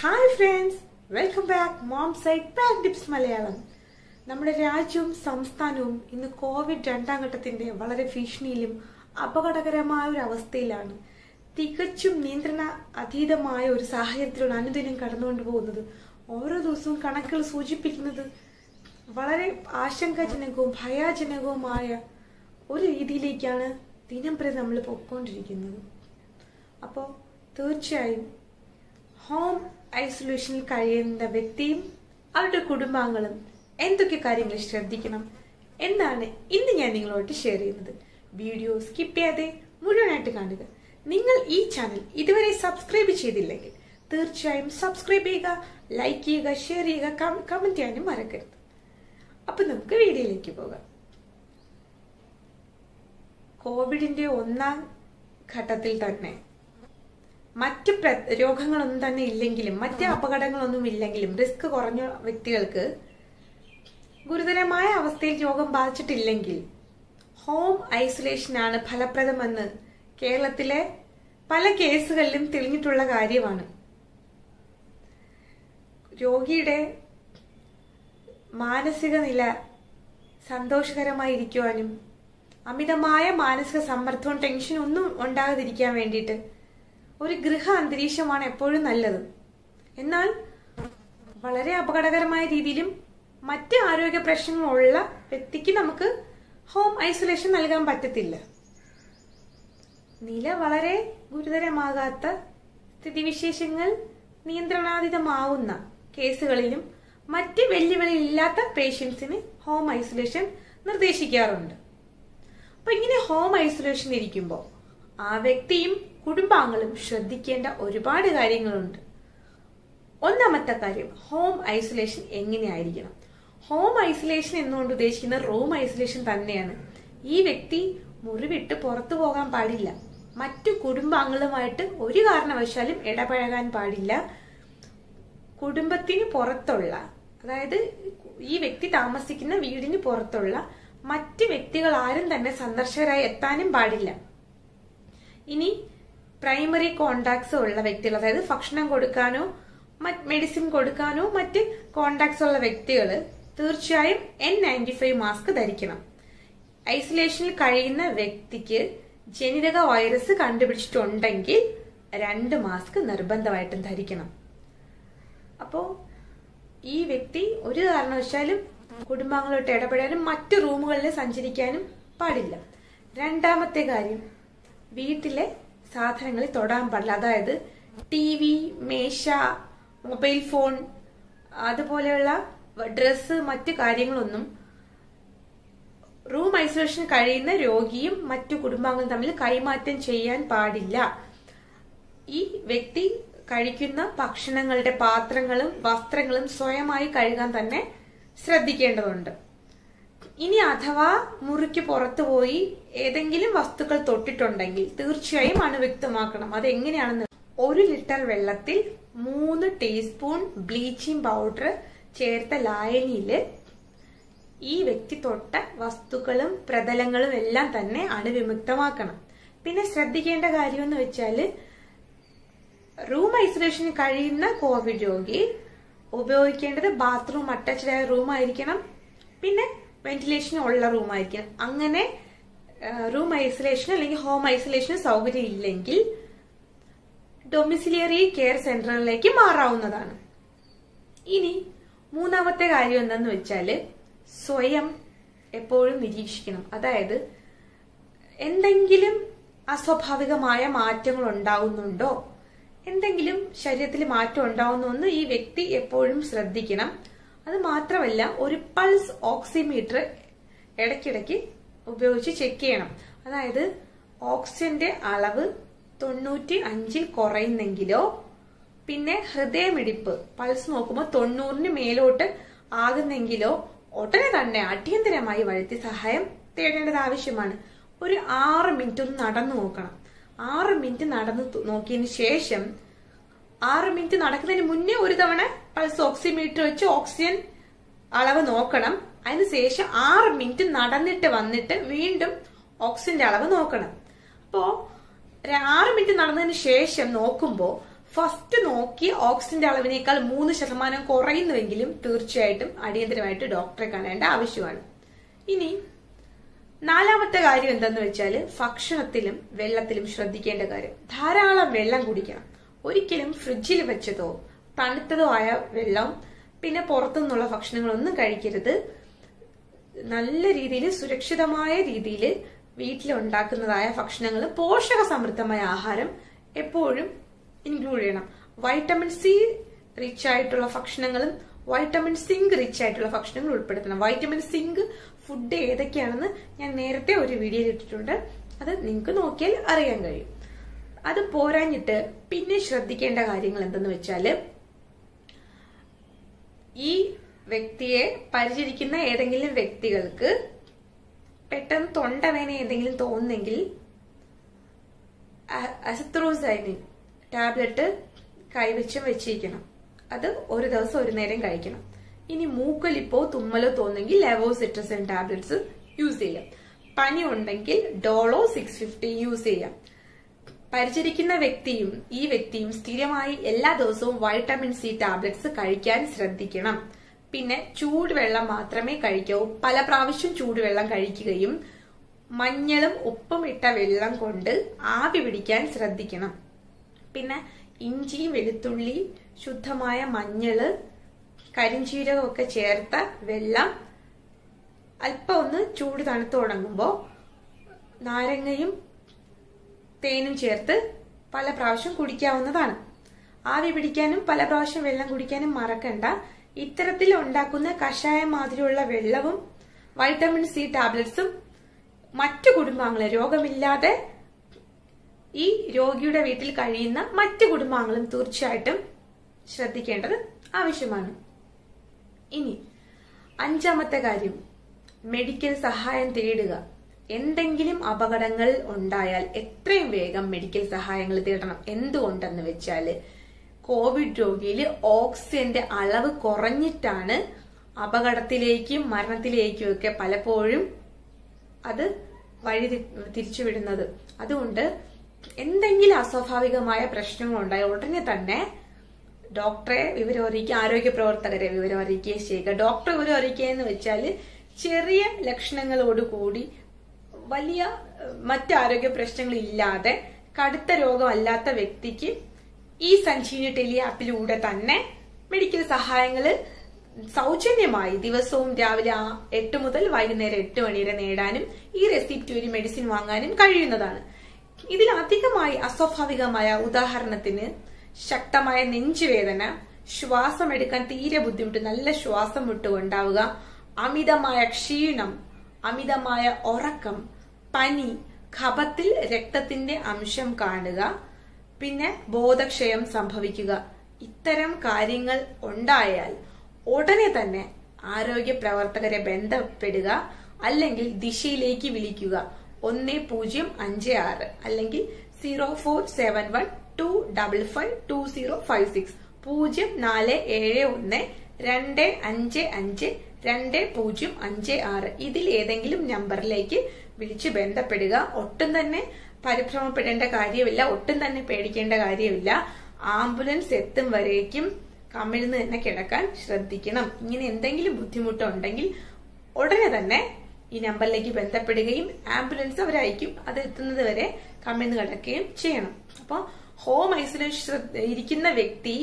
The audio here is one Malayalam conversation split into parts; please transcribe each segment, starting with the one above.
hi friends welcome back mom side back tips Malayalam നമ്മുടെ രാജ്യവും സംസ്ഥാനവും ഇന്ന് കോവിഡ് രണ്ടാം ഘട്ടത്തിന്റെ വളരെ ഭീഷണിയിലും അപകടകരമായ ഒരു അവസ്ഥയിലാണ് തികച്ചും നിയന്ത്രണ അതീതമായ ഒരു സാഹചര്യത്തിലൂടെ അനുദിനം കടന്നുകൊണ്ട് പോകുന്നത് ഓരോ ദിവസവും കണക്കുകൾ സൂചിപ്പിക്കുന്നത് വളരെ ആശങ്കാജനകവും ഭയാജനകവുമായ ഒരു രീതിയിലേക്കാണ് ദിനം പ്രതി നമ്മൾ പൊയ്ക്കൊണ്ടിരിക്കുന്നത് അപ്പോൾ തീർച്ചയായും ഹോം ഐസൊലേഷനിൽ കഴിയുന്ന വ്യക്തിയും അവരുടെ കുടുംബാംഗങ്ങളും എന്തൊക്കെ കാര്യങ്ങൾ ശ്രദ്ധിക്കണം എന്നാണ് ഇന്ന് ഞാൻ നിങ്ങളോട് ഷെയർ ചെയ്യുന്നത് വീഡിയോ സ്കിപ്പ് ചെയ്യാതെ മുഴുവനായിട്ട് കാണുക നിങ്ങൾ ഈ ചാനൽ ഇതുവരെ സബ്സ്ക്രൈബ് ചെയ്തില്ലെങ്കിൽ തീർച്ചയായും സബ്സ്ക്രൈബ് ചെയ്യുക ലൈക്ക് ചെയ്യുക ഷെയർ ചെയ്യുക കമന്റ് ചെയ്യാനും മറക്കരുത് അപ്പൊ നമുക്ക് വീഡിയോയിലേക്ക് പോകാം കോവിഡിന്റെ ഒന്നാം ഘട്ടത്തിൽ തന്നെ മറ്റ് പ്ര- രോഗങ്ങളൊന്നും തന്നെ ഇല്ലെങ്കിലും മറ്റ് അപകടങ്ങളൊന്നും ഇല്ലെങ്കിലും റിസ്ക് കുറഞ്ഞ വ്യക്തികൾക്ക് ഗുരുതരമായ അവസ്ഥയിൽ രോഗം ബാധിച്ചിട്ടില്ലെങ്കിൽ ഹോം ഐസൊലേഷനാണ് ഫലപ്രദമെന്ന് കേരളത്തിലെ പല കേസുകളിലും തെളിഞ്ഞിട്ടുള്ള കാര്യമാണ് രോഗിയുടെ മാനസിക നില സന്തോഷകരമായിരിക്കുവാനും അമിതമായ മാനസിക സമ്മർദ്ദവും ടെൻഷനും ഒന്നും ഉണ്ടാകാതിരിക്കാൻ വേണ്ടിയിട്ട് ഒരു ഗൃഹ അന്തരീക്ഷമാണ് എപ്പോഴും നല്ലത് എന്നാൽ വളരെ അപകടകരമായ രീതിയിലും മറ്റ് ആരോഗ്യ പ്രശ്നങ്ങളുള്ള വ്യക്തിക്ക് നമുക്ക് ഹോം ഐസൊലേഷൻ നൽകാൻ പറ്റത്തില്ല നില വളരെ ഗുരുതരമാകാത്ത സ്ഥിതിവിശേഷങ്ങൾ നിയന്ത്രണാതീതമാവുന്ന കേസുകളിലും മറ്റ് വെല്ലുവിളി ഇല്ലാത്ത പേഷ്യൻസിന് ഹോം ഐസൊലേഷൻ നിർദ്ദേശിക്കാറുണ്ട് അപ്പൊ ഇങ്ങനെ ഹോം ഐസൊലേഷൻ ഇരിക്കുമ്പോൾ ആ വ്യക്തിയും കുടുംബാംഗങ്ങളും ശ്രദ്ധിക്കേണ്ട ഒരുപാട് കാര്യങ്ങളുണ്ട് ഒന്നാമത്തെ കാര്യം ഹോം ഐസൊലേഷൻ എങ്ങനെയായിരിക്കണം ഹോം ഐസൊലേഷൻ എന്നുകൊണ്ട് ഉദ്ദേശിക്കുന്ന റൂം ഐസൊലേഷൻ തന്നെയാണ് ഈ വ്യക്തി മുറി വിട്ട് പുറത്തു പോകാൻ പാടില്ല മറ്റു കുടുംബാംഗങ്ങളുമായിട്ട് ഒരു കാരണവശാലും ഇടപഴകാൻ പാടില്ല കുടുംബത്തിന് പുറത്തുള്ള അതായത് ഈ വ്യക്തി താമസിക്കുന്ന വീടിന് പുറത്തുള്ള മറ്റ് വ്യക്തികൾ ആരും തന്നെ സന്ദർശകരായി എത്താനും പാടില്ല ഇനി പ്രൈമറി കോണ്ടാക്ട്സ് ഉള്ള വ്യക്തികൾ അതായത് ഭക്ഷണം കൊടുക്കാനോ മെഡിസിൻ കൊടുക്കാനോ മറ്റ് കോണ്ടാക്ട്സ് ഉള്ള വ്യക്തികൾ തീർച്ചയായും എൻ നയൻറ്റി ഫൈവ് മാസ്ക് ധരിക്കണം ഐസൊലേഷനിൽ കഴിയുന്ന വ്യക്തിക്ക് ജനിതക വൈറസ് കണ്ടുപിടിച്ചിട്ടുണ്ടെങ്കിൽ രണ്ട് മാസ്ക് നിർബന്ധമായിട്ടും ധരിക്കണം അപ്പോ ഈ വ്യക്തി ഒരു കാരണവശാലും കുടുംബാംഗങ്ങളോട്ട് ഇടപെടാനും മറ്റു റൂമുകളിൽ സഞ്ചരിക്കാനും പാടില്ല രണ്ടാമത്തെ കാര്യം വീട്ടിലെ സാധനങ്ങളിൽ തൊടാൻ പാടില്ല അതായത് ടി വി മേശ മൊബൈൽ ഫോൺ അതുപോലെയുള്ള ഡ്രസ്സ് മറ്റു കാര്യങ്ങളൊന്നും റൂം ഐസൊലേഷൻ കഴിയുന്ന രോഗിയും മറ്റു കുടുംബാംഗങ്ങളും തമ്മിൽ കൈമാറ്റം ചെയ്യാൻ പാടില്ല ഈ വ്യക്തി കഴിക്കുന്ന ഭക്ഷണങ്ങളുടെ പാത്രങ്ങളും വസ്ത്രങ്ങളും സ്വയമായി കഴുകാൻ തന്നെ ശ്രദ്ധിക്കേണ്ടതുണ്ട് ഇനി അഥവാ മുറിക്ക് പുറത്തു പോയി ഏതെങ്കിലും വസ്തുക്കൾ തൊട്ടിട്ടുണ്ടെങ്കിൽ തീർച്ചയായും അണുവ്യക്തമാക്കണം അത് എങ്ങനെയാണെന്ന് ഒരു ലിറ്റർ വെള്ളത്തിൽ മൂന്ന് ടീസ്പൂൺ ബ്ലീച്ചിങ് പൗഡർ ചേർത്ത ലായനിയില് ഈ വ്യക്തി തൊട്ട വസ്തുക്കളും പ്രതലങ്ങളും എല്ലാം തന്നെ അണുവിമുക്തമാക്കണം പിന്നെ ശ്രദ്ധിക്കേണ്ട കാര്യം എന്ന് വെച്ചാല് റൂം ഐസൊലേഷന് കഴിയുന്ന കോവിഡ് രോഗി ഉപയോഗിക്കേണ്ടത് ബാത്റൂം അറ്റാച്ച്ഡ് ആയ റൂം ആയിരിക്കണം പിന്നെ വെന്റിലേഷൻ ഉള്ള റൂം ആയിരിക്കണം അങ്ങനെ റൂം ഐസൊലേഷൻ അല്ലെങ്കിൽ ഹോം ഐസൊലേഷൻ സൗകര്യം ഇല്ലെങ്കിൽ ഡൊമിസിലിയറി കെയർ സെന്ററുകളിലേക്ക് മാറാവുന്നതാണ് ഇനി മൂന്നാമത്തെ കാര്യം എന്താന്ന് വെച്ചാല് സ്വയം എപ്പോഴും നിരീക്ഷിക്കണം അതായത് എന്തെങ്കിലും അസ്വാഭാവികമായ മാറ്റങ്ങൾ ഉണ്ടാവുന്നുണ്ടോ എന്തെങ്കിലും ശരീരത്തിൽ മാറ്റം ഉണ്ടാവുന്നു ഈ വ്യക്തി എപ്പോഴും ശ്രദ്ധിക്കണം അത് മാത്രമല്ല ഒരു പൾസ് ഓക്സിമീറ്റർ ഇടയ്ക്കിടയ്ക്ക് ഉപയോഗിച്ച് ചെക്ക് ചെയ്യണം അതായത് ഓക്സിജന്റെ അളവ് തൊണ്ണൂറ്റി അഞ്ചിൽ കുറയുന്നെങ്കിലോ പിന്നെ ഹൃദയമിടിപ്പ് പൾസ് നോക്കുമ്പോൾ തൊണ്ണൂറിന് മേലോട്ട് ആകുന്നെങ്കിലോ ഉടനെ തന്നെ അടിയന്തരമായി വഴുത്തി സഹായം തേടേണ്ടത് ആവശ്യമാണ് ഒരു ആറ് മിനിറ്റ് ഒന്ന് നടന്നു നോക്കണം ആറ് മിനിറ്റ് നടന്ന് തു- നോക്കിയതിന് ശേഷം ആറ് മിനിറ്റ് നടക്കുന്നതിന് മുന്നേ ഒരു തവണ പൾസ് ഓക്സിമീറ്റർ വെച്ച് ഓക്സിജൻ അളവ് നോക്കണം അതിനുശേഷം ആറ് മിനിറ്റ് നടന്നിട്ട് വന്നിട്ട് വീണ്ടും ഓക്സിജന്റെ അളവ് നോക്കണം അപ്പോ ഒരു ആറ് മിനിറ്റ് നടന്നതിന് ശേഷം നോക്കുമ്പോൾ ഫസ്റ്റ് നോക്കി ഓക്സിജന്റെ അളവിനേക്കാൾ മൂന്ന് ശതമാനം കുറയുന്നുവെങ്കിലും തീർച്ചയായിട്ടും അടിയന്തരമായിട്ട് ഡോക്ടറെ കാണേണ്ട ആവശ്യമാണ് ഇനി നാലാമത്തെ കാര്യം എന്തെന്ന് വെച്ചാൽ ഭക്ഷണത്തിലും വെള്ളത്തിലും ശ്രദ്ധിക്കേണ്ട കാര്യം ധാരാളം വെള്ളം കുടിക്കണം ഒരിക്കലും ഫ്രിഡ്ജിൽ വെച്ചതോ തണുത്തതോ ആയ വെള്ളം പിന്നെ പുറത്തുനിന്നുള്ള ഭക്ഷണങ്ങളൊന്നും കഴിക്കരുത് നല്ല രീതിയിൽ സുരക്ഷിതമായ രീതിയിൽ വീട്ടിലുണ്ടാക്കുന്നതായ ഭക്ഷണങ്ങൾ പോഷക സമൃദ്ധമായ ആഹാരം എപ്പോഴും ഇൻക്ലൂഡ് ചെയ്യണം വൈറ്റമിൻ സി റിച്ച് ആയിട്ടുള്ള ഭക്ഷണങ്ങളും വൈറ്റമിൻ സിങ്ക് റിച്ച് ആയിട്ടുള്ള ഭക്ഷണങ്ങൾ ഉൾപ്പെടുത്തണം വൈറ്റമിൻ സിങ്ക് ഫുഡ് ഏതൊക്കെയാണെന്ന് ഞാൻ നേരത്തെ ഒരു വീഡിയോയിൽ ഇട്ടിട്ടുണ്ട് അത് നിങ്ങൾക്ക് നോക്കിയാൽ അറിയാൻ കഴിയും അത് പോരാഞ്ഞിട്ട് പിന്നെ ശ്രദ്ധിക്കേണ്ട കാര്യങ്ങൾ എന്തെന്ന് വെച്ചാല് ഈ വ്യക്തിയെ പരിചരിക്കുന്ന ഏതെങ്കിലും വ്യക്തികൾക്ക് പെട്ടെന്ന് തൊണ്ടവേന എന്തെങ്കിലും തോന്നുന്നെങ്കിൽ അസത്രോസൈനിൻ ടാബ്ലറ്റ് കൈവച്ച് വെച്ചിരിക്കണം അത് ഒരു ദിവസം ഒരു നേരം കഴിക്കണം ഇനി മൂക്കൊലിപ്പോ തുമ്മലോ തോന്നുന്നെങ്കിൽ ലെവോസിട്രസിൻ ടാബ്ലറ്റ്സ് യൂസ് ചെയ്യാം പനി ഉണ്ടെങ്കിൽ ഡോളോ സിക്സ് ഫിഫ്റ്റി യൂസ് ചെയ്യാം പരിചരിക്കുന്ന വ്യക്തിയും ഈ വ്യക്തിയും സ്ഥിരമായി എല്ലാ ദിവസവും വൈറ്റമിൻ സി ടാബ്ലറ്റ്സ് കഴിക്കാൻ ശ്രദ്ധിക്കണം പിന്നെ ചൂടുവെള്ളം മാത്രമേ കഴിക്കാവൂ പല പ്രാവശ്യം ചൂടുവെള്ളം കഴിക്കുകയും മഞ്ഞളും ഉപ്പും ഇട്ട വെള്ളം കൊണ്ട് ആവി പിടിക്കാൻ ശ്രദ്ധിക്കണം പിന്നെ ഇഞ്ചി വെളുത്തുള്ളി ശുദ്ധമായ മഞ്ഞള് കരിഞ്ചീരകമൊക്കെ ചേർത്ത വെള്ളം അല്പം ഒന്ന് ചൂട് തണുത്ത് തുടങ്ങുമ്പോൾ നാരങ്ങയും തേനും ചേർത്ത് പല പ്രാവശ്യം കുടിക്കാവുന്നതാണ് ആവി പിടിക്കാനും പല പ്രാവശ്യം വെള്ളം കുടിക്കാനും മറക്കണ്ട ഇത്തരത്തിൽ ഉണ്ടാക്കുന്ന കഷായം മാതിരിയുള്ള വെള്ളവും വൈറ്റമിൻ സി ടാബ്ലറ്റ്സും മറ്റു കുടുംബാംഗങ്ങളെ രോഗമില്ലാതെ ഈ രോഗിയുടെ വീട്ടിൽ കഴിയുന്ന മറ്റു കുടുംബാംഗങ്ങളും തീർച്ചയായിട്ടും ശ്രദ്ധിക്കേണ്ടത് ആവശ്യമാണ് ഇനി അഞ്ചാമത്തെ കാര്യം മെഡിക്കൽ സഹായം തേടുക എന്തെങ്കിലും അപകടങ്ങൾ ഉണ്ടായാൽ എത്രയും വേഗം മെഡിക്കൽ സഹായങ്ങൾ തേടണം എന്തുകൊണ്ടെന്ന് വെച്ചാല് കോവിഡ് രോഗിയിൽ ഓക്സിജന്റെ അളവ് കുറഞ്ഞിട്ടാണ് അപകടത്തിലേക്കും മരണത്തിലേക്കും ഒക്കെ പലപ്പോഴും അത് വഴി തിരിച്ചുവിടുന്നത് അതുകൊണ്ട് എന്തെങ്കിലും അസ്വാഭാവികമായ പ്രശ്നങ്ങൾ ഉണ്ടായ ഉടനെ തന്നെ ഡോക്ടറെ വിവരം അറിയിക്കുക ആരോഗ്യ പ്രവർത്തകരെ വിവരം അറിയിക്കുകയും ചെയ്യുക ഡോക്ടറെ വിവരം അറിയിക്കുക എന്ന് വെച്ചാൽ ചെറിയ ലക്ഷണങ്ങളോടുകൂടി വലിയ മറ്റ് ആരോഗ്യ പ്രശ്നങ്ങൾ ഇല്ലാതെ കടുത്ത രോഗമല്ലാത്ത വ്യക്തിക്ക് ഈ സഞ്ജീവനി ടെലി ആപ്പിലൂടെ തന്നെ മെഡിക്കൽ സഹായങ്ങൾ സൗജന്യമായി ദിവസവും രാവിലെ എട്ട് മുതൽ വൈകുന്നേരം എട്ട് മണി വരെ നേടാനും ഈ റെസിപ്റ്റ് വഴി മെഡിസിൻ വാങ്ങാനും കഴിയുന്നതാണ് ഇതിൽ അധികമായി അസ്വാഭാവികമായ ഉദാഹരണത്തിന് ശക്തമായ നെഞ്ചുവേദന ശ്വാസം എടുക്കാൻ തീരെ ബുദ്ധിമുട്ട് നല്ല ശ്വാസം വിട്ടുകൊണ്ടാവുക അമിതമായ ക്ഷീണം അമിതമായ ഉറക്കം പനി ഖപത്തിൽ രക്തത്തിന്റെ അംശം കാണുക പിന്നെ ബോധക്ഷയം സംഭവിക്കുക ഇത്തരം കാര്യങ്ങൾ ഉണ്ടായാൽ ഉടനെ തന്നെ ആരോഗ്യ പ്രവർത്തകരെ ബന്ധപ്പെടുക അല്ലെങ്കിൽ ദിശയിലേക്ക് വിളിക്കുക ഒന്ന് പൂജ്യം അഞ്ച് ആറ് അല്ലെങ്കിൽ zero four seven one two double five two zero five six പൂജ്യം നാല് ഏഴ് ഒന്ന് രണ്ട് അഞ്ച് അഞ്ച് രണ്ട് പൂജ്യം അഞ്ച് ആറ് ഇതിൽ ഏതെങ്കിലും നമ്പറിലേക്ക് വിളിച്ച് ബന്ധപ്പെടുക ഒട്ടും തന്നെ പരിഭ്രമപ്പെടേണ്ട കാര്യമില്ല ഒട്ടും തന്നെ പേടിക്കേണ്ട കാര്യമില്ല ആംബുലൻസ് എത്തും വരേക്കും കമിഴ്ന്ന് തന്നെ കിടക്കാൻ ശ്രദ്ധിക്കണം ഇങ്ങനെ എന്തെങ്കിലും ബുദ്ധിമുട്ടുണ്ടെങ്കിൽ ഉടനെ തന്നെ ഈ നമ്പറിലേക്ക് ബന്ധപ്പെടുകയും ആംബുലൻസ് അവരയക്കും അത് എത്തുന്നത് വരെ കമിഴ്ന്ന് കിടക്കുകയും ചെയ്യണം അപ്പോൾ ഹോം ഐസൊലേഷൻ ഇരിക്കുന്ന വ്യക്തി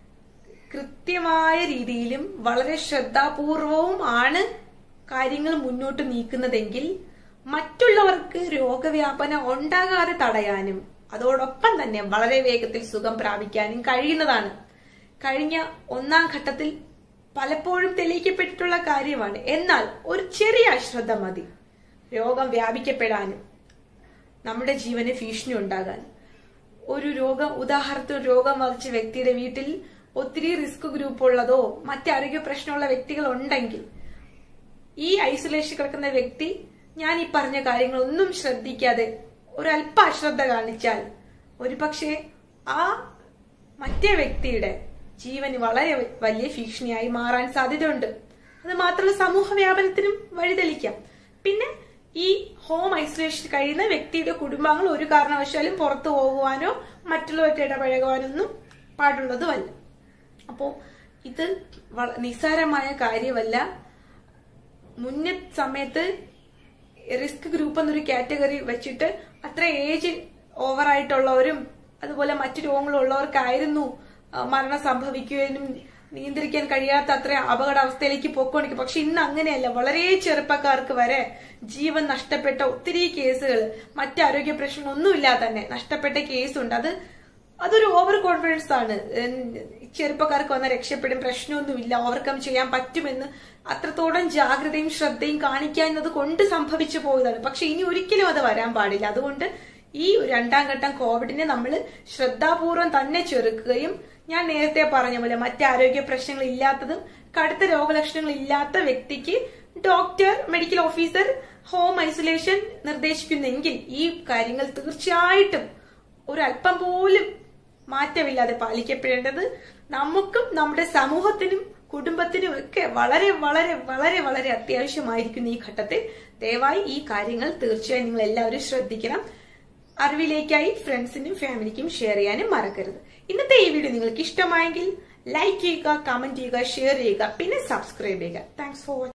കൃത്യമായ രീതിയിലും വളരെ ശ്രദ്ധാപൂർവവും ആണ് കാര്യങ്ങൾ മുന്നോട്ട് നീക്കുന്നതെങ്കിൽ മറ്റുള്ളവർക്ക് രോഗവ്യാപനം ഉണ്ടാകാതെ തടയാനും അതോടൊപ്പം തന്നെ വളരെ വേഗത്തിൽ സുഖം പ്രാപിക്കാനും കഴിയുന്നതാണ് കഴിഞ്ഞ ഒന്നാം ഘട്ടത്തിൽ പലപ്പോഴും തെളിയിക്കപ്പെട്ടിട്ടുള്ള കാര്യമാണ് എന്നാൽ ഒരു ചെറിയ അശ്രദ്ധ മതി രോഗം വ്യാപിക്കപ്പെടാനും നമ്മുടെ ജീവന് ഭീഷണി ഉണ്ടാകാൻ ഒരു രോഗം ഉദാഹരണത്തിന് രോഗം ബാധിച്ച വ്യക്തിയുടെ വീട്ടിൽ ഒത്തിരി റിസ്ക് ഗ്രൂപ്പ് ഉള്ളതോ മറ്റാരോഗ്യ പ്രശ്നമുള്ള വ്യക്തികൾ ഉണ്ടെങ്കിൽ ഈ ഐസൊലേഷൻ കിടക്കുന്ന വ്യക്തി ഞാൻ ഈ പറഞ്ഞ കാര്യങ്ങളൊന്നും ശ്രദ്ധിക്കാതെ ഒരല്പ അശ്രദ്ധ കാണിച്ചാൽ ഒരുപക്ഷെ ആ മറ്റേ വ്യക്തിയുടെ ജീവന് വളരെ വലിയ ഭീഷണിയായി മാറാൻ സാധ്യതയുണ്ട് അത് മാത്രമല്ല സമൂഹ വ്യാപനത്തിനും വഴിതെളിക്കാം പിന്നെ ഈ ഹോം ഐസൊലേഷൻ കഴിയുന്ന വ്യക്തിയുടെ കുടുംബാംഗങ്ങൾ ഒരു കാരണവശാലും പുറത്തു പോകുവാനോ മറ്റുള്ളവർക്ക് ഇടപഴകുവാനൊന്നും പാടുള്ളതുമല്ല അപ്പോ ഇത് വള- നിസ്സാരമായ കാര്യമല്ല മുന്നേ സമയത്ത് റിസ്ക് ഗ്രൂപ്പ് എന്നൊരു കാറ്റഗറി വെച്ചിട്ട് അത്ര ഏജ് ഓവർ ആയിട്ടുള്ളവരും അതുപോലെ മറ്റു രോഗങ്ങളുള്ളവർക്കായിരുന്നു ആ, മരണം സംഭവിക്കുകയും നിയന്ത്രിക്കാൻ കഴിയാത്ത അത്ര അപകടാവസ്ഥയിലേക്ക് പൊക്കോണ്ടിരിക്കും പക്ഷെ ഇന്ന് അങ്ങനെയല്ല വളരെ ചെറുപ്പക്കാർക്ക് വരെ ജീവൻ നഷ്ടപ്പെട്ട ഒത്തിരി കേസുകൾ മറ്റ് ആരോഗ്യ പ്രശ്നങ്ങളൊന്നുമില്ലാതെ തന്നെ നഷ്ടപ്പെട്ട കേസുണ്ട് അത് അതൊരു ഓവർ കോൺഫിഡൻസ് ആണ് ഉം, ചെറുപ്പക്കാർക്ക് വന്ന രക്ഷപ്പെടും പ്രശ്നമൊന്നുമില്ല ഓവർകം ചെയ്യാൻ പറ്റുമെന്ന് അത്രത്തോളം ജാഗ്രതയും ശ്രദ്ധയും കാണിക്കാവുന്നത് കൊണ്ട് സംഭവിച്ചു പോയതാണ് പക്ഷെ ഇനി ഒരിക്കലും അത് വരാൻ പാടില്ല അതുകൊണ്ട് ഈ രണ്ടാം ഘട്ടം കോവിഡിനെ നമ്മൾ ശ്രദ്ധാപൂർവം തന്നെ ചെറുക്കുകയും ഞാൻ നേരത്തെ പറഞ്ഞ പോലെ മറ്റ് ആരോഗ്യ പ്രശ്നങ്ങൾ ഇല്ലാത്തതും കടുത്ത രോഗലക്ഷണങ്ങൾ ഇല്ലാത്ത വ്യക്തിക്ക് doctor medical officer home isolation നിർദ്ദേശിക്കുന്നെങ്കിൽ ഈ കാര്യങ്ങൾ തീർച്ചയായിട്ടും ഒരല്പം പോലും മാറ്റമില്ലാതെ പാലിക്കപ്പെടേണ്ടത് നമുക്കും നമ്മുടെ സമൂഹത്തിനും കുടുംബത്തിനും ഒക്കെ വളരെ വളരെ വളരെ വളരെ അത്യാവശ്യമായിരിക്കുന്ന ഈ ഘട്ടത്തിൽ ദയവായി ഈ കാര്യങ്ങൾ തീർച്ചയായും നിങ്ങൾ എല്ലാവരും ശ്രദ്ധിക്കണം അറിവിലേക്കായി ഫ്രണ്ട്സിനും ഫാമിലിക്കും ഷെയർ ചെയ്യാനും മറക്കരുത് ഇന്നത്തെ ഈ വീഡിയോ നിങ്ങൾക്ക് ഇഷ്ടമായെങ്കിൽ ലൈക്ക് ചെയ്യുക കമന്റ് ചെയ്യുക ഷെയർ ചെയ്യുക പിന്നെ സബ്സ്ക്രൈബ് ചെയ്യുക താങ്ക്സ് ഫോർ